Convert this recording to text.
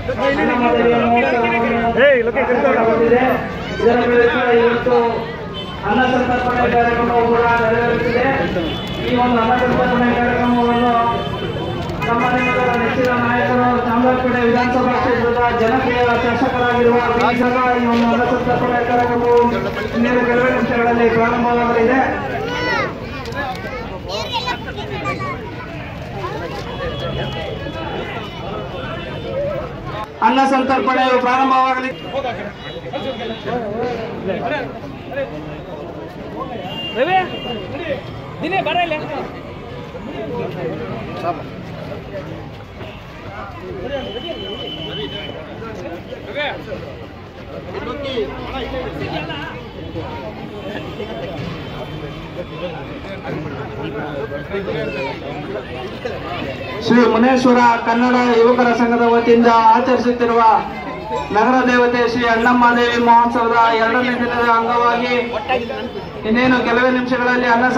ಬಂದಿದೆ. ಇದರ ಮೂಲಕ ಇವತ್ತು ಅನ್ನ ಸಂತರ್ಪಣೆ ಕಾರ್ಯಕ್ರಮವು ಕೂಡ ನೆರವೇರುತ್ತಿದೆ ಈ ಒಂದು ಅನ್ನ ಸಂತರ್ಪಣೆ ಕಾರ್ಯಕ್ರಮವನ್ನು ನಮ್ಮ ನಿಮ್ಮಗಳ ನೆಚ್ಚಿನ ನಾಯಕರು ಚಾಮರಾಜಪೇಟೆ ವಿಧಾನಸಭಾ ಕ್ಷೇತ್ರದ ಜನಪ್ರಿಯ ಶಾಸಕರಾಗಿರುವ ಬೀಸಗ ಈ ಒಂದು ಅನ್ನ ಸಂತರ್ಪಣೆ ಕಾರ್ಯಕ್ರಮವು ಇನ್ನೇನು ಕೆಲವೇ ನಿಮಿಷಗಳಲ್ಲಿ ಪ್ರಾರಂಭವಾಗಲಿದೆ ಅನ್ನ ಸಂತರ್ಪಣೆಯು ಪ್ರಾರಂಭವಾಗಲಿ ದಿನೇ ಬರಲ್ಲ ಶ್ರೀ ಮುನೇಶ್ವರ ಕನ್ನಡ ಯುವಕರ ಸಂಘದ ವತಿಯಿಂದ ಆಚರಿಸುತ್ತಿರುವ ನಗರ ದೇವತೆ ಶ್ರೀ ಅಣ್ಣಮ್ಮ ದೇವಿ ಮಹೋತ್ಸವದ ಎರಡನೇ ದಿನದ ಅಂಗವಾಗಿ ಇನ್ನೇನು ಕೆಲವೇ ನಿಮಿಷಗಳಲ್ಲಿ ಅನ್ನ